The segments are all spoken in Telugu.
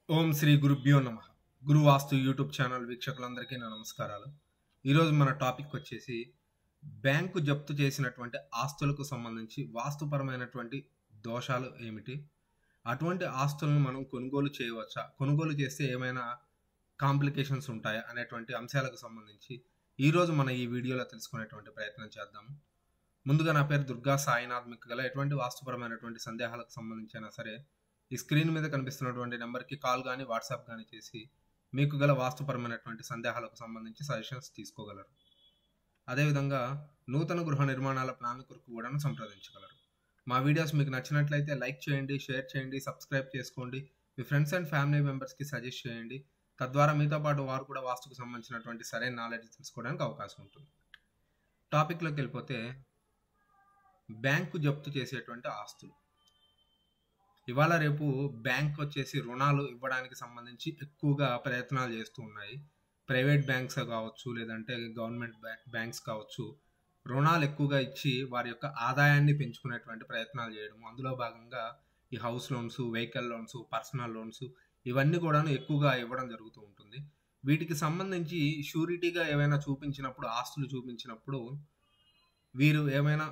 ఓం శ్రీ గురుభ్యో నమ గురు వాస్తు యూట్యూబ్ ఛానల్ వీక్షకులందరికీ నా నమస్కారాలు ఈరోజు మన టాపిక్ వచ్చేసి బ్యాంకు జప్తు చేసినటువంటి ఆస్తులకు సంబంధించి వాస్తుపరమైనటువంటి దోషాలు ఏమిటి అటువంటి ఆస్తులను మనం కొనుగోలు చేయవచ్చా కొనుగోలు చేస్తే ఏమైనా కాంప్లికేషన్స్ ఉంటాయా అనేటువంటి అంశాలకు సంబంధించి ఈరోజు మన ఈ వీడియోలో తెలుసుకునేటువంటి ప్రయత్నం చేద్దాము ముందుగా నా పేరు దుర్గా సాయినాథ్ మీకు గల ఎటువంటి వాస్తుపరమైనటువంటి సందేహాలకు సంబంధించి అయినా సరే ఈ స్క్రీన్ మీద కనిపిస్తున్నటువంటి నెంబర్కి కాల్ కానీ వాట్సాప్ కానీ చేసి మీకు గల వాస్తుపరమైనటువంటి సందేహాలకు సంబంధించి సజెషన్స్ తీసుకోగలరు అదేవిధంగా నూతన గృహ నిర్మాణాల ప్లాన్ కొరకు కూడా సంప్రదించగలరు మా వీడియోస్ మీకు నచ్చినట్లయితే లైక్ చేయండి షేర్ చేయండి సబ్స్క్రైబ్ చేసుకోండి మీ ఫ్రెండ్స్ అండ్ ఫ్యామిలీ మెంబర్స్కి సజెస్ట్ చేయండి తద్వారా మీతో పాటు వారు కూడా వాస్తుకు సంబంధించినటువంటి సరైన నాలెడ్జ్ తెలుసుకోవడానికి అవకాశం ఉంటుంది టాపిక్లోకి వెళ్ళిపోతే బ్యాంకు జప్తు చేసేటువంటి ఆస్తులు ఇవాళ రేపు బ్యాంక్ వచ్చేసి రుణాలు ఇవ్వడానికి సంబంధించి ఎక్కువగా ప్రయత్నాలు చేస్తూ ఉన్నాయి ప్రైవేట్ బ్యాంక్స్ కావచ్చు లేదంటే గవర్నమెంట్ బ్యాంక్స్ కావచ్చు రుణాలు ఎక్కువగా ఇచ్చి వారి యొక్క ఆదాయాన్ని పెంచుకునేటువంటి ప్రయత్నాలు చేయడం అందులో భాగంగా ఈ house loans vehicle loans personal loans ఇవన్నీ కూడా ఎక్కువగా ఇవ్వడం జరుగుతూ ఉంటుంది వీటికి సంబంధించి షూరిటీగా ఏమైనా చూపించినప్పుడు ఆస్తులు చూపించినప్పుడు వీరు ఏమైనా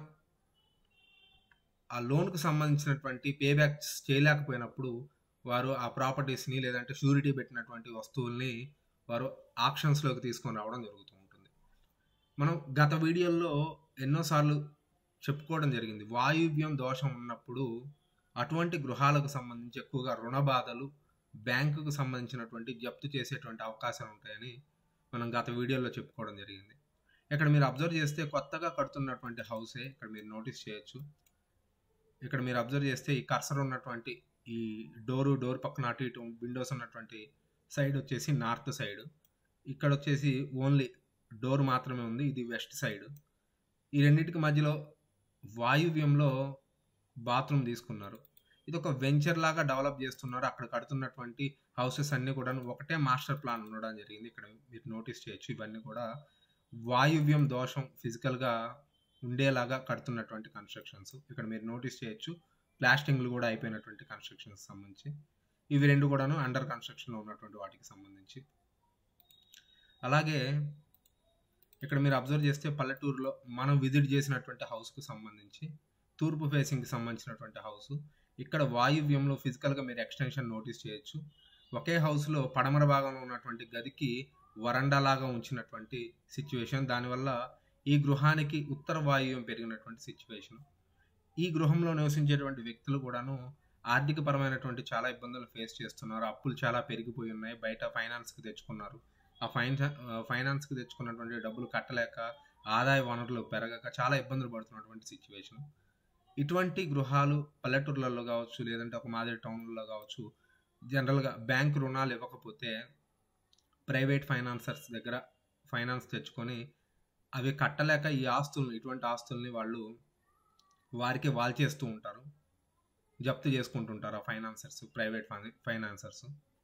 ఆ లోన్కు సంబంధించినటువంటి పే బ్యాక్స్ చేయలేకపోయినప్పుడు వారు ఆ ప్రాపర్టీస్ని లేదంటే షూరిటీ పెట్టినటువంటి వస్తువుల్ని వారు ఆప్షన్స్లోకి తీసుకొని రావడం జరుగుతూ ఉంటుంది మనం గత వీడియోల్లో ఎన్నోసార్లు చెప్పుకోవడం జరిగింది వాయువ్యం దోషం ఉన్నప్పుడు అటువంటి గృహాలకు సంబంధించి ఎక్కువగా రుణ బాధలు బ్యాంకుకు సంబంధించినటువంటి జప్తు చేసేటువంటి అవకాశాలు ఉంటాయని మనం గత వీడియోలో చెప్పుకోవడం జరిగింది ఇక్కడ మీరు అబ్జర్వ్ చేస్తే కొత్తగా కడుతున్నటువంటి హౌసే ఇక్కడ మీరు నోటీస్ చేయొచ్చు ఇక్కడ మీరు అబ్జర్వ్ చేస్తే ఈ కర్సర్ ఉన్నటువంటి ఈ డోరు డోర్ పక్కన అటు ఇటు విండోస్ ఉన్నటువంటి సైడ్ వచ్చేసి నార్త్ సైడ్ ఇక్కడ వచ్చేసి ఓన్లీ డోర్ మాత్రమే ఉంది ఇది వెస్ట్ సైడ్ ఈ రెండింటికి మధ్యలో వాయువ్యంలో బాత్రూమ్ తీసుకున్నారు ఇది ఒక వెంచర్ లాగా డెవలప్ చేస్తున్నారు అక్కడ కడుతున్నటువంటి హౌసెస్ అన్నీ కూడా ఒకటే మాస్టర్ ప్లాన్ ఉండడం జరిగింది ఇక్కడ మీరు నోటీస్ చేయొచ్చు ఇవన్నీ కూడా వాయువ్యం దోషం ఫిజికల్గా ఉండేలాగా కడుతున్నటువంటి కన్స్ట్రక్షన్స్ ఇక్కడ మీరు నోటీస్ చేయొచ్చు ప్లాస్టింగ్లు కూడా అయిపోయినటువంటి కన్స్ట్రక్షన్స్ సంబంధించి ఇవి రెండు కూడాను అండర్ కన్స్ట్రక్షన్లో ఉన్నటువంటి వాటికి సంబంధించి అలాగే ఇక్కడ మీరు అబ్జర్వ్ చేస్తే పల్లెటూరులో మనం విజిట్ చేసినటువంటి హౌస్కు సంబంధించి తూర్పు ఫేసింగ్కి సంబంధించినటువంటి హౌస్ ఇక్కడ వాయువ్యంలో ఫిజికల్గా మీరు ఎక్స్టెన్షన్ నోటీస్ చేయొచ్చు ఒకే హౌస్లో పడమర భాగంలో ఉన్నటువంటి గదికి వరండా లాగా ఉంచినటువంటి సిచ్యువేషన్ దానివల్ల ఈ గృహానికి ఉత్తర వాయువ్యం పెరిగినటువంటి సిచ్యువేషన్ ఈ గృహంలో నివసించేటువంటి వ్యక్తులు కూడాను ఆర్థిక పరమైనటువంటి చాలా ఇబ్బందులు ఫేస్ చేస్తున్నారు అప్పులు చాలా పెరిగిపోయి ఉన్నాయి బయట ఫైనాన్స్కి తెచ్చుకున్నారు ఆ ఫైన్ ఫైనాన్స్కి తెచ్చుకున్నటువంటి డబ్బులు కట్టలేక ఆదాయ వనరులు పెరగక చాలా ఇబ్బందులు పడుతున్నటువంటి సిచ్యువేషన్ ఇటువంటి గృహాలు పల్లెటూర్లలో కావచ్చు లేదంటే ఒక మాదిరి టౌన్లలో కావచ్చు జనరల్గా బ్యాంక్ రుణాలు ఇవ్వకపోతే ప్రైవేట్ ఫైనాన్సర్స్ దగ్గర ఫైనాన్స్ తెచ్చుకొని అవి కట్టలేక ఈ ఆస్తుల్ని ఇటువంటి ఆస్తుల్ని వాళ్ళు వారికి వాల్ చేస్తూ ఉంటారు జప్తు చేసుకుంటుంటారు ఆ ఫైనాన్సర్స్ ప్రైవేట్ ఫైనాన్సర్స్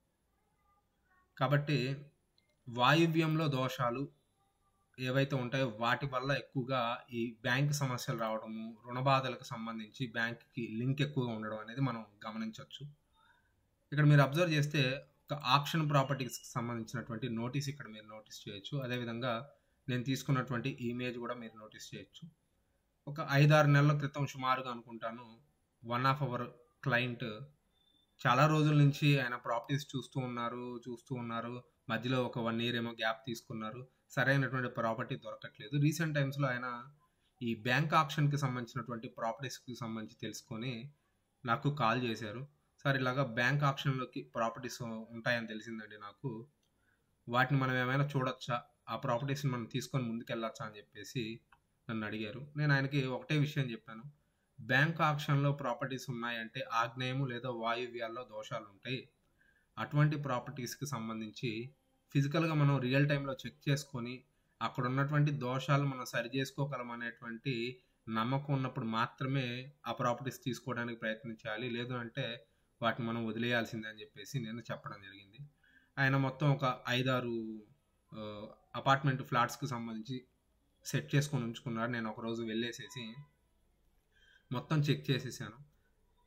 కాబట్టి వాయువ్యంలో దోషాలు ఏవైతే ఉంటాయో వాటి వల్ల ఎక్కువగా ఈ బ్యాంక్ సమస్యలు రావడము రుణబాధలకు సంబంధించి బ్యాంక్కి లింక్ ఎక్కువగా ఉండడం అనేది మనం గమనించవచ్చు ఇక్కడ మీరు అబ్జర్వ్ చేస్తే ఒక ఆప్షన్ ప్రాపర్టీకి సంబంధించినటువంటి నోటీస్ ఇక్కడ మీరు నోటీస్ చేయొచ్చు అదేవిధంగా నేను తీసుకున్నటువంటి ఇమేజ్ కూడా మీరు నోటీస్ చేయొచ్చు ఒక ఐదారు నెలల క్రితం సుమారుగా అనుకుంటాను వన్ ఆఫ్ అవర్ క్లయింట్ చాలా రోజుల నుంచి ఆయన ప్రాపర్టీస్ చూస్తూ ఉన్నారు చూస్తూ ఉన్నారు మధ్యలో ఒక వన్ ఇయర్ ఏమో గ్యాప్ తీసుకున్నారు సరైనటువంటి ప్రాపర్టీ దొరకట్లేదు రీసెంట్ టైమ్స్లో ఆయన ఈ బ్యాంక్ ఆప్షన్కి సంబంధించినటువంటి ప్రాపర్టీస్కి సంబంధించి తెలుసుకొని నాకు కాల్ చేశారు సార్ ఇలాగా బ్యాంక్ ఆప్షన్లోకి ప్రాపర్టీస్ ఉంటాయని తెలిసిందండి నాకు వాటిని మనం ఏమైనా చూడొచ్చా ఆ ప్రాపర్టీస్ని మనం తీసుకొని ముందుకెళ్ళొచ్చా అని చెప్పేసి నన్ను అడిగారు నేను ఆయనకి ఒకటే విషయం చెప్పాను బ్యాంక్ ఆప్షన్లో ప్రాపర్టీస్ ఉన్నాయంటే ఆగ్నేయము లేదా వాయువ్యాల్లో దోషాలు ఉంటాయి అటువంటి ప్రాపర్టీస్కి సంబంధించి ఫిజికల్గా మనం రియల్ టైంలో చెక్ చేసుకొని అక్కడ ఉన్నటువంటి దోషాలు మనం సరి చేసుకోగలం అనేటువంటి నమ్మకం ఉన్నప్పుడు మాత్రమే ఆ ప్రాపర్టీస్ తీసుకోవడానికి ప్రయత్నించాలి లేదు అంటే వాటిని మనం వదిలేయాల్సిందే అని చెప్పేసి నేను చెప్పడం జరిగింది ఆయన మొత్తం ఒక ఐదారు అపార్ట్మెంట్ ఫ్లాట్స్కి సంబంధించి సెట్ చేసుకొని ఉంచుకున్నారు నేను ఒకరోజు వెళ్ళేసేసి మొత్తం చెక్ చేసేసాను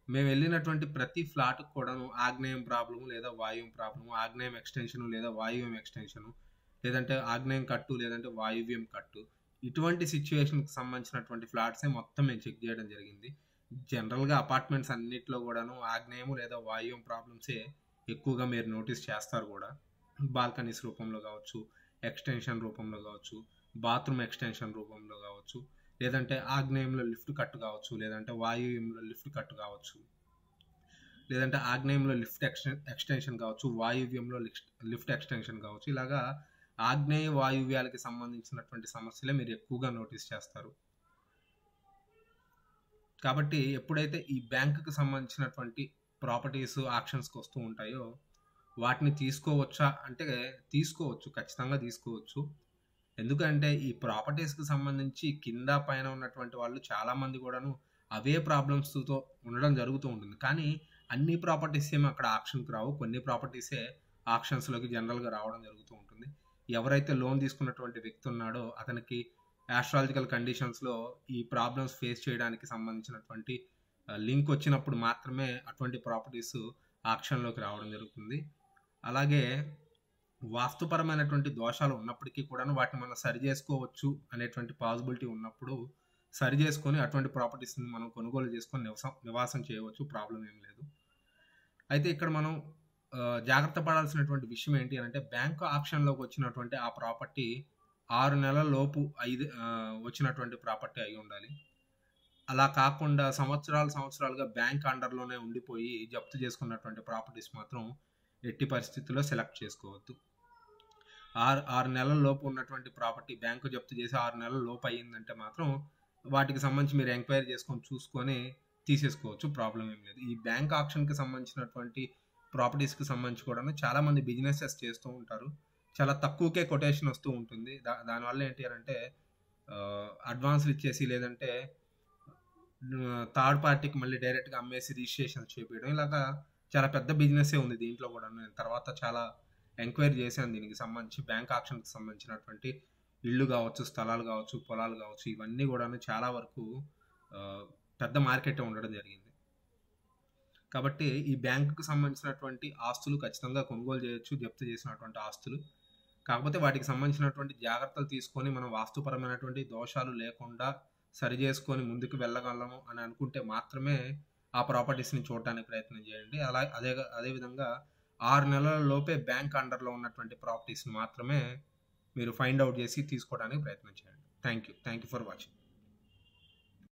మేము వెళ్ళినటువంటి ప్రతి ఫ్లాట్‌కి కూడాను ఆగ్నేయం ప్రాబ్లమ్ లేదా వాయువ్యం ప్రాబ్లమ్, ఆగ్నేయం ఎక్స్‌టెన్షన్ లేదా వాయువ్యం ఎక్స్‌టెన్షన్ లేదంటే ఆగ్నేయం కట్టు లేదంటే వాయువ్యం కట్టు ఇటువంటి సిట్యుయేషన్‌కి సంబంధించినటువంటి ఫ్లాట్సే మొత్తం మేము చెక్ చేయడం జరిగింది. జనరల్‌గా అపార్ట్మెంట్స్ అన్నిట్లో కూడాను ఆగ్నేయం లేదా వాయువ్యం ప్రాబ్లమ్సే ఎక్కువగా మీరు నోటీస్ చేస్తారు కూడా. బాల్కనీస్ రూపంలో కావచ్చు, ఎక్స్‌టెన్షన్ రూపంలో కావచ్చు, బాత్రూమ్ ఎక్స్‌టెన్షన్ రూపంలో కావచ్చు, లేదంటే ఆగ్నేయంలో లిఫ్ట్ కట్ కావచ్చు, లేదంటే వాయువ్యంలో లిఫ్ట్ కట్ కావచ్చు. లేదంటే ఆగ్నేయంలో లిఫ్ట్ ఎక్స్‌టెన్ ఎక్స్‌టెన్షన్ కావచ్చు, వాయువ్యంలో లిస్ట్ లిఫ్ట్ ఎక్స్‌టెన్షన్ కావచ్చు. ఇలాగా ఆగ్నేయ, వాయువ్యాలకి సంబంధించినటువంటి సమస్యలే మీరు ఎక్కువగా నోటీస్ చేస్తారు. కాబట్టి ఎప్పుడైతే ఈ బ్యాంక్‌కి సంబంధించినటువంటి ప్రాపర్టీస్ ఆక్షన్స్‌కి వస్తూ ఉంటాయో, వాటిని తీసుకోవచ్చా అంటే తీసుకోవచ్చు. ఖచ్చితంగా తీసుకోవచ్చు. ఎందుకంటే ఈ ప్రాపర్టీస్‌కి సంబంధించి కింద, పైన ఉన్నటువంటి వాళ్ళు చాలామంది కూడాను అవే ప్రాబ్లమ్స్‌తో ఉండడం జరుగుతూ ఉంటుంది. కానీ అన్ని ప్రాపర్టీస్ ఏమి అక్కడ ఆక్షన్‌కి రావు. కొన్ని ప్రాపర్టీసే ఆక్షన్స్‌లోకి జనరల్‌గా రావడం జరుగుతూ ఉంటుంది. ఎవరైతే లోన్ తీసుకున్నటువంటి వ్యక్తి ఉన్నాడో అతనికి యాస్ట్రాలజికల్ కండిషన్స్‌లో ఈ ప్రాబ్లమ్స్ ఫేస్ చేయడానికి సంబంధించినటువంటి ఆహ్, లింక్ వచ్చినప్పుడు మాత్రమే అటువంటి ప్రాపర్టీస్ ఆక్షన్‌లోకి రావడం జరుగుతుంది. అలాగే వాస్తుపరమైనటువంటి దోషాలు ఉన్నప్పటికీ కూడాను వాటిని మనం సరి చేసుకోవచ్చు అనేటువంటి పాసిబిలిటీ ఉన్నప్పుడు సరి చేసుకొని అటువంటి ప్రాపర్టీస్‌ని మనం కొనుగోలు చేసుకొని నివసం నివాసం చేయవచ్చు. ప్రాబ్లమ్ ఏమి లేదు. అయితే ఇక్కడ మనం ఆహ్, జాగ్రత్త పడాల్సినటువంటి విషయం ఏంటి అనంటే బ్యాంక్ ఆక్షన్‌లోకి వచ్చినటువంటి ఆ ప్రాపర్టీ 6 నెలల లోపు ఐదు ఆహ్, వచ్చినటువంటి ప్రాపర్టీ అయ్యుండాలి. అలా కాకుండా సంవత్సరాలు, సంవత్సరాలుగా బ్యాంక్ అండర్‌లోనే ఉండిపోయి జప్తు చేసుకున్నటువంటి ప్రాపర్టీస్ మాత్రం ఎట్టి పరిస్థితుల్లో సెలెక్ట్ చేసుకోవద్దు. 6, 6 నెలల లోపు ఉన్నటువంటి ప్రాపర్టీ బ్యాంకు జప్తు చేసి 6 నెలల లోపు అయిందంటే మాత్రం వాటికి సంబంధించి మీరు ఎంక్వైరీ చేసుకొని చూసుకొని తీసేసుకోవచ్చు. ప్రాబ్లమ్ ఏమి లేదు. ఈ బ్యాంక్ ఆక్షన్‌కి సంబంధించినటువంటి ప్రాపర్టీస్‌కి సంబంధించి కూడాను చాలామంది బిజినెసెస్ చేస్తూ ఉంటారు. చాలా తక్కువకే కొటేషన్ వస్తూ ఉంటుంది. దా దానివల్ల ఏంటి అనంటే ఆహ్, అడ్వాన్స్‌లు ఇచ్చేసి లేదంటే ఆహ్, థర్డ్ పార్టీకి మళ్ళీ డైరెక్ట్‌గా అమ్మేసి రిజిస్ట్రేషన్స్ చేపియడం ఇలాగా చాలా పెద్ద బిజినెస్సే ఉంది దీంట్లో కూడాను. నేను తర్వాత చాలా ఎంక్వైరీ చేశాను దీనికి సంబంధించి బ్యాంక్ ఆక్షన్‌కి సంబంధించినటువంటి ఇళ్ళు కావచ్చు, స్థలాలు కావచ్చు, పొలాలు కావచ్చు ఇవన్నీ కూడాను చాలా వరకు ఆహ్, పెద్ద మార్కెటే ఉండడం జరిగింది. కాబట్టి ఈ బ్యాంక్‌కి సంబంధించినటువంటి ఆస్తులు ఖచ్చితంగా కొనుగోలు చేయొచ్చు. జప్తు చేసినటువంటి ఆస్తులు. కాకపోతే వాటికి సంబంధించినటువంటి జాగ్రత్తలు తీసుకొని మనం వాస్తుపరమైనటువంటి దోషాలు లేకుండా సరి చేసుకొని ముందుకు వెళ్ళగలము అని అనుకుంటే మాత్రమే ఆ ప్రాపర్టీస్‌ని చూడటానికి ప్రయత్నం చేయండి. అలా అదే అదే విధంగా 6 నెలల లోపే బ్యాంక్ అండర్‌లో ఉన్నటువంటి ప్రాపర్టీస్‌ని మాత్రమే మీరు ఫైండ్ ఔట్ చేసి తీసుకోవడానికి ప్రయత్నం చేయండి. Thank you. Thank you for watching.